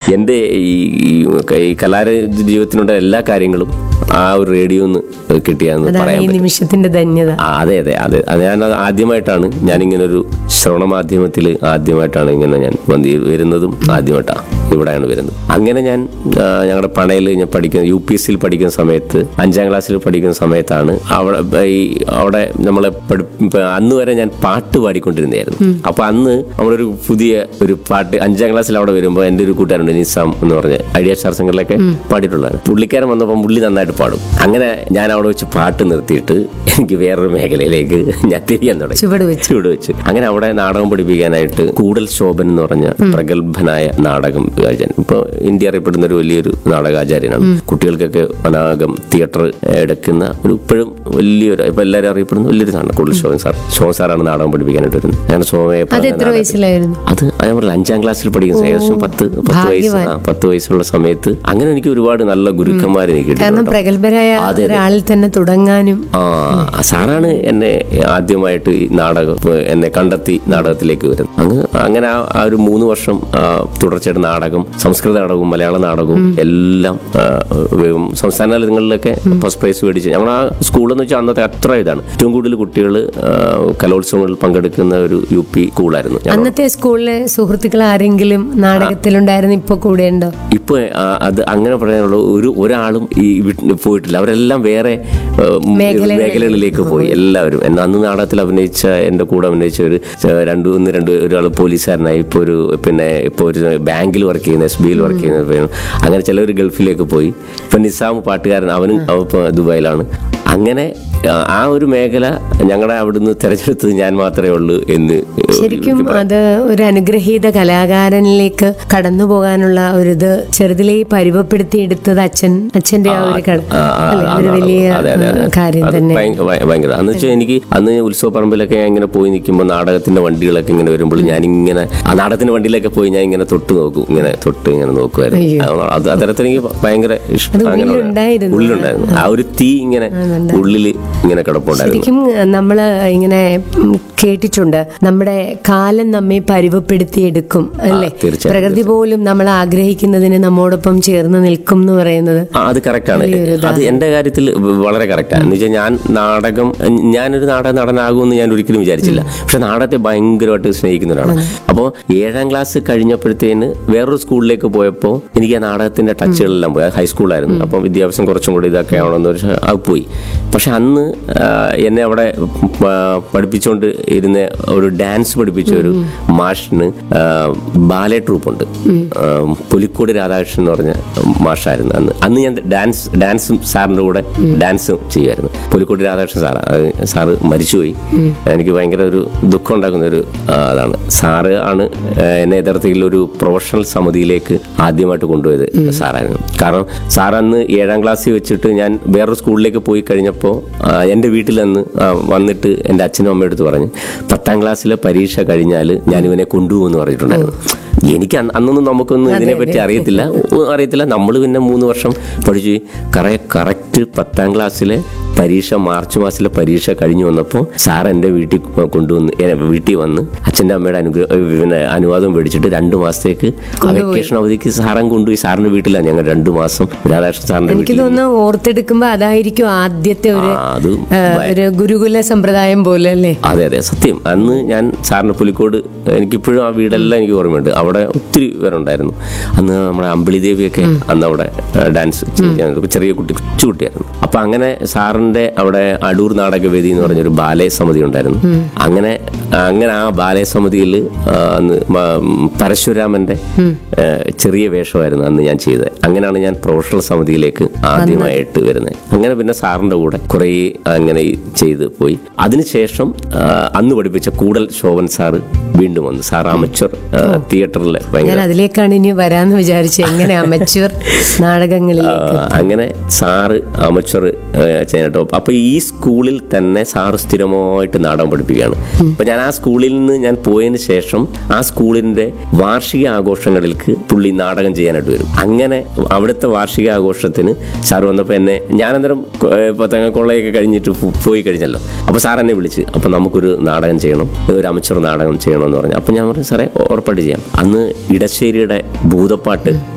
എൻ്റെ ഈ ഈ- ഈ കലാര ജീവിതത്തിനുള്ള എല്ലാ കാര്യങ്ങളും ആ ഒരു റേഡിയോ നിന്ന് കിട്ടിയാന്ന് അതാണ് പറയാൻ ഈ പറ്റും നിമിഷത്തിന്റെ ധന്യത ആ, അതെ അതെ അതെ അത് ഞാൻ അത് ആദ്യമായിട്ടാണ് ഞാനിങ്ങനെ ഒരു ശ്രവണ മാധ്യമത്തിൽ ആദ്യമായിട്ടാണ് ഇങ്ങനെ ഞാൻ വന്ന് വരുന്നതും ആദ്യമായിട്ടാണ് ഇവിടെയാണ് വരുന്നത് അങ്ങനെ ഞാൻ ആ, ഞങ്ങളുടെ പണയിൽ ഞാൻ പഠിക്കുന്ന യു പി എസ് സിയിൽ പഠിക്കുന്ന സമയത്ത് അഞ്ചാം ക്ലാസ്സിൽ പഠിക്കുന്ന സമയത്താണ് അവിടെ ഈ അവിടെ നമ്മളെ പഠി ഇപ്പൊ അന്ന് വരെ ഞാൻ പാട്ട് പാടിക്കൊണ്ടിരുന്നതായിരുന്നു അപ്പൊ അന്ന് നമ്മളൊരു പുതിയ ഒരു പാട്ട് അഞ്ചാം ക്ലാസ്സിൽ അവിടെ വരുമ്പോൾ എൻ്റെ ഒരു കൂട്ടുകാരുണ്ട് നിസാം എന്ന് പറഞ്ഞ ഐഡിയ സ്റ്റാർ സിംഗറിലൊക്കെ പാടിയിട്ടുള്ളതാണ് പുള്ളിക്കാരൻ വന്നപ്പോൾ പുള്ളി നന്നായിട്ട് പാടും അങ്ങനെ ഞാൻ അവിടെ വെച്ച് പാട്ട് നിർത്തിയിട്ട് എനിക്ക് വേറൊരു മേഖലയിലേക്ക് ഞാൻ തിരിയാൻ തുടങ്ങി ചുവട് വെച്ചു ചൂട് വെച്ച് അങ്ങനെ അവിടെ നാടകം പഠിപ്പിക്കാനായിട്ട് കൂടൽ ശോഭൻ എന്ന് പറഞ്ഞ പ്രഗത്ഭനായ നാടകം ആചാര്യൻ ഇപ്പൊ ഇന്ത്യ അറിയപ്പെടുന്ന ഒരു വലിയൊരു നാടകാചാര്യനാണ് കുട്ടികൾക്കൊക്കെ അനാഗം തിയേറ്റർ എടുക്കുന്ന ഒരു ഇപ്പോഴും വലിയൊരു ഇപ്പൊ എല്ലാവരും അറിയപ്പെടുന്ന വലിയൊരു നാടകം കൂടൽ ശോഭൻ സാർ ശോഭൻ സാറാണ് നാടകം പഠിപ്പിക്കാനായിട്ട് വരുന്നത് ഞാൻ സോമയെ അത് എത്ര വയസ്സിലായിരുന്നു അത് ഞാൻ പറഞ്ഞില്ല അഞ്ചാം ക്ലാസ്സിൽ പഠിക്കുന്ന ഏകദേശം പത്ത് പത്ത് വയസ്സ് ആ, പത്ത് വയസ്സുള്ള സമയത്ത് അങ്ങനെ എനിക്ക് ഒരുപാട് നല്ല ഗുരുക്കന്മാരെ എനിക്ക് കാരണം കിട്ടിയിട്ടുണ്ട് പ്രഗത്ഭരായ ഒരാളിൽ തന്നെ തുടങ്ങാനും ആ സാറാണ് എന്നെ ആദ്യമായിട്ട് ഈ നാടകം എന്നെ കണ്ടെത്തി നാടകത്തിലേക്ക് വരുന്നത് അങ്ങ് അങ്ങനെ ആ ആ ഒരു മൂന്ന് വർഷം ആ, തുടർച്ചയായിട്ട് നാടകം സംസ്കൃത നാടകവും മലയാള നാടകവും എല്ലാം ആ, ഉം, സംസ്ഥാന തലങ്ങളിലൊക്കെ ഫസ്റ്റ് പ്രൈസ് മേടിച്ച് നമ്മുടെ ആ സ്കൂളെന്ന് വെച്ചാൽ അന്നത്തെ അത്ര ഇതാണ് ഏറ്റവും കൂടുതൽ കുട്ടികൾ കലോത്സവങ്ങളിൽ പങ്കെടുക്കുന്ന ഒരു യു പി സ്കൂളായിരുന്നു ഞാൻ അന്നത്തെ സ്കൂളിലെ സുഹൃത്തുക്കൾ ആരെങ്കിലും നാടകത്തിലുണ്ടായിരുന്നു ഇപ്പൊ കൂടെ ഉണ്ടോ ഇപ്പൊ ആ, അത് അങ്ങനെ പറയാനുള്ള ഒരു ഒരാളും ഈ വീട്ടിൽ പോയിട്ടില്ല അവരെല്ലാം വേറെ ആ, മേഖലകളിലേക്ക് മേഖലകളിലേക്ക് പോയി എല്ലാവരും എന്നെ അന്ന് നാടകത്തിൽ അഭിനയിച്ച എൻ്റെ കൂടെ അഭിനയിച്ച ഒരു ച- രണ്ട് ഒന്ന് രണ്ട് ഒരാൾ പോലീസുകാരനായി ഇപ്പോൾ ഒരു പിന്നെ ഇപ്പോൾ ഒരു ബാങ്കിൽ വർക്ക് ചെയ്യുന്ന എസ് ബിയിൽ വർക്ക് ചെയ്യുന്ന അങ്ങനെ ചിലർ ഗൾഫിലേക്ക് പോയി ഇപ്പം നിസാം പാട്ടുകാരൻ അവനും അവൻ ഇപ്പോൾ ദുബായിലാണ് അങ്ങനെ ആ, ആ ഒരു മേഖല ഞങ്ങളുടെ അവിടുന്ന് തിരഞ്ഞെടുത്തത് ഞാൻ മാത്രമേ ഉള്ളൂ എന്ന് ശരിക്കും അത് ഒരു അനുഗ്രഹീത കലാകാരനിലേക്ക് കടന്നു പോകാനുള്ള ഒരു ഇത് ചെറുതിലേ പരുവപ്പെടുത്തി എടുത്തത് അച്ഛൻ അച്ഛന്റെ ആ ഒരു കട ആ, ആ, അല്ലേ? ആ, ഒരു വലിയ അതെ, അതെ, അതെ. കാര്യം അത് തന്നെ ഭയങ്ക- ഭയ- ഭയങ്കര അന്ന് വെച്ചാൽ എനിക്ക് അന്ന് ഉത്സവ പറമ്പിലൊക്കെ ഞാൻ ഇങ്ങനെ പോയി നിൽക്കുമ്പോൾ നാടകത്തിന്റെ വണ്ടികളൊക്കെ ഇങ്ങനെ വരുമ്പോൾ ഞാൻ ഇങ്ങനെ ആ നാടകത്തിന്റെ വണ്ടിയിലൊക്കെ പോയി ഞാൻ ഇങ്ങനെ തൊട്ട് നോക്കും ഇങ്ങനെ തൊട്ട് ഇങ്ങനെ നോക്കുമായിരുന്നു അത് അതരത്തിൽ എനിക്ക് ഭയങ്കര ഇഷ്ടം അങ്ങനെ ഉള്ളിലുണ്ടായിരുന്നു. ഉള്ളിലുണ്ടായിരുന്നു ആ ഒരു തീ ഇങ്ങനെ ഉള്ളില് ഇങ്ങനെ കിടപ്പുണ്ടായിരുന്നു ശരിക്കും നമ്മൾ ഇങ്ങനെ ഉം, കേട്ടിട്ടുണ്ട് നമ്മുടെ കാലം നമ്മെ പരുവപ്പെടുത്തിയെടുക്കും അല്ലേ തീർച്ചയായും, പ്രകൃതി പോലും നമ്മൾ ആഗ്രഹിക്കുന്നതിന് നമ്മോടൊപ്പം ചേർന്ന് നിൽക്കും എന്ന് പറയുന്നത് ആ, അത് കറക്റ്റാണ് അത് എന്റെ കാര്യത്തിൽ വളരെ കറക്റ്റാണ് എന്ന് വെച്ചാൽ ഞാൻ നാടകം ഞാനൊരു നാടക നടനാകുമെന്ന് ഞാൻ ഒരിക്കലും വിചാരിച്ചില്ല പക്ഷെ നാടകത്തെ ഭയങ്കരമായിട്ട് സ്നേഹിക്കുന്ന ഒരാളാണ് അപ്പോൾ ഏഴാം ക്ലാസ് കഴിഞ്ഞപ്പോഴത്തേന് വേറൊരു സ്കൂളിലേക്ക് പോയപ്പോൾ എനിക്ക് ആ നാടകത്തിന്റെ ടച്ചുകളെല്ലാം പോയി അത് ഹൈസ്കൂളായിരുന്നു അപ്പം വിദ്യാഭ്യാസം കുറച്ചും കൂടി ഇതൊക്കെ ആവണമെന്ന് വെച്ചാൽ അത് പോയി പക്ഷെ അന്ന് ആ, എന്നെ അവിടെ പ- പഠിപ്പിച്ചുകൊണ്ട് ഇരുന്ന ഒരു ഡാൻസ് പഠിപ്പിച്ച ഒരു മാഷിന് ആ, ബാലെ ട്രൂപ്പുണ്ട് ആ, പുലിക്കോട് രാധാകൃഷ്ണൻ എന്ന് പറഞ്ഞ മാഷായിരുന്നു അന്ന് അന്ന് ഞാൻ ഡാൻസ് ഡാൻസും സാറിന്റെ കൂടെ ഡാൻസും ചെയ്യുമായിരുന്നു പുലിക്കോട് രാധാകൃഷ്ണൻ സാറ് അത് സാറ് മരിച്ചുപോയി എനിക്ക് ഭയങ്കര ഒരു ദുഃഖം ഉണ്ടാക്കുന്ന ഒരു ആ, അതാണ് സാറ് ആണ് ആ, എന്നെ യഥാർത്ഥത്തിൽ ഒരു പ്രൊഫഷണൽ സമിതിയിലേക്ക് ആദ്യമായിട്ട് കൊണ്ടുപോയത് സാറായിരുന്നു കാരണം സാർ അന്ന് ഏഴാം ക്ലാസ്സിൽ വെച്ചിട്ട് ഞാൻ വേറൊരു സ്കൂളിലേക്ക് പോയി കഴിഞ്ഞപ്പോൾ എൻ്റെ വീട്ടിൽ അന്ന് ആ, വന്നിട്ട് എൻ്റെ അച്ഛനും അമ്മയും അടുത്ത് പറഞ്ഞു പത്താം ക്ലാസ്സിലെ പരീക്ഷ കഴിഞ്ഞാൽ ഞാൻ ഇവനെ കൊണ്ടുപോകുമെന്ന് പറഞ്ഞിട്ടുണ്ടായിരുന്നു എനിക്ക് അന്ന് അന്നൊന്നും നമുക്കൊന്നും ഇതിനെപ്പറ്റി അറിയത്തില്ല ഒന്നും അറിയത്തില്ല നമ്മൾ പിന്നെ മൂന്ന് വർഷം പഠിച്ചു കറ കറക്റ്റ് പത്താം ക്ലാസ്സിലെ പരീക്ഷ മാർച്ച് മാസത്തിലെ പരീക്ഷ കഴിഞ്ഞു വന്നപ്പോൾ സാർ എൻ്റെ വീട്ടിൽ കൊണ്ടുവന്ന് എ, വീട്ടിൽ വന്ന് അച്ഛൻ്റെ അമ്മയുടെ അനുഗ്രഹം പിന്നെ അനുവാദം മേടിച്ചിട്ട് രണ്ട് മാസത്തേക്ക് ആ വെക്കേഷൻ അവധിക്ക് സാറൻ കൊണ്ടുപോയി സാറിന്റെ വീട്ടിലാണ് ഞങ്ങൾ രണ്ടു മാസം രാധാകൃഷ്ണൻ സാറിന്റെ എനിക്ക് വീട്ടിൽ തോന്നുന്നു ഓർത്തെടുക്കുമ്പോ അതായിരിക്കും ആദ്യത്തെ ഒരു ആ, അത് ആ, ഒരു ഗുരുകുല സമ്പ്രദായം പോലെ അല്ലേ അതെ അതെ സത്യം അന്ന് ഞാൻ സാറിന് പുലിക്കോട് എനിക്കിപ്പോഴും ആ വീടെല്ലാം എനിക്ക് ഓർമ്മയുണ്ട് അവിടെ ഒത്തിരി പേരുണ്ടായിരുന്നു അന്ന് നമ്മുടെ അമ്പിളി ദേവിയൊക്കെ അന്ന് അവിടെ ആ, ഡാൻസ് ചെയ്യാൻ ചെറിയ കുട്ടി കൊച്ചു കുട്ടിയായിരുന്നു അപ്പൊ അങ്ങനെ സാറിന്റെ അവിടെ അടൂർ നാടകവേദി എന്ന് പറഞ്ഞൊരു ബാലയ സമിതി ഉണ്ടായിരുന്നു അങ്ങനെ അങ്ങനെ ആ ബാലയ സമിതിയിൽ അന്ന് മ- ഉം, പരശുരാമന്റെ ആ, ചെറിയ വേഷമായിരുന്നു അന്ന് ഞാൻ ചെയ്തത് അങ്ങനെയാണ് ഞാൻ പ്രൊഫഷണൽ സമിതിയിലേക്ക് ആദ്യമായിട്ട് വരുന്നത് അങ്ങനെ പിന്നെ സാറിന്റെ കൂടെ കുറേ അങ്ങനെ ചെയ്ത് പോയി അതിനുശേഷം ആ, അന്ന് പഠിപ്പിച്ച കൂടൽ ശോഭൻ സാറ് വീണ്ടും വന്നു സാർ അമച്ചർ തിയേറ്ററിൽ ഭയങ്കര ഞാൻ അതിലേക്കാണ് ഇനി വരാന്ന് വിചാരിച്ചത് എങ്ങനെ അമച്വർ നാടകങ്ങളിൽ ആ, അങ്ങനെ സാറ് അമച്ചർ ചെയ്യാനട്ടോ അപ്പൊ ഈ സ്കൂളിൽ തന്നെ സാറ് സ്ഥിരമായിട്ട് നാടകം പഠിപ്പിക്കുകയാണ് അപ്പൊ ഞാൻ ആ സ്കൂളിൽ നിന്ന് ഞാൻ പോയതിന് ശേഷം ആ സ്കൂളിന്റെ വാർഷിക ആഘോഷങ്ങളിലേക്ക് പുള്ളി നാടകം ചെയ്യാനായിട്ട് വരും അങ്ങനെ അവിടുത്തെ വാർഷിക ആഘോഷത്തിന് സാർ വന്നപ്പോൾ എന്നെ ഞാനന്നേരം പത്തങ്ങക്കൊള്ളയൊക്കെ കഴിഞ്ഞിട്ട് പോ- പോയി കഴിഞ്ഞല്ലോ അപ്പൊ സാർ എന്നെ വിളിച്ച് അപ്പൊ നമുക്കൊരു നാടകം ചെയ്യണം ഒരു അമച്ചർ നാടകം ചെയ്യണമെന്ന് പറഞ്ഞു അപ്പൊ ഞാൻ പറഞ്ഞു സാറേ ഉറപ്പായിട്ട് ചെയ്യാം അന്ന് ഇടശ്ശേരിയുടെ ഭൂതപ്പാട്ട്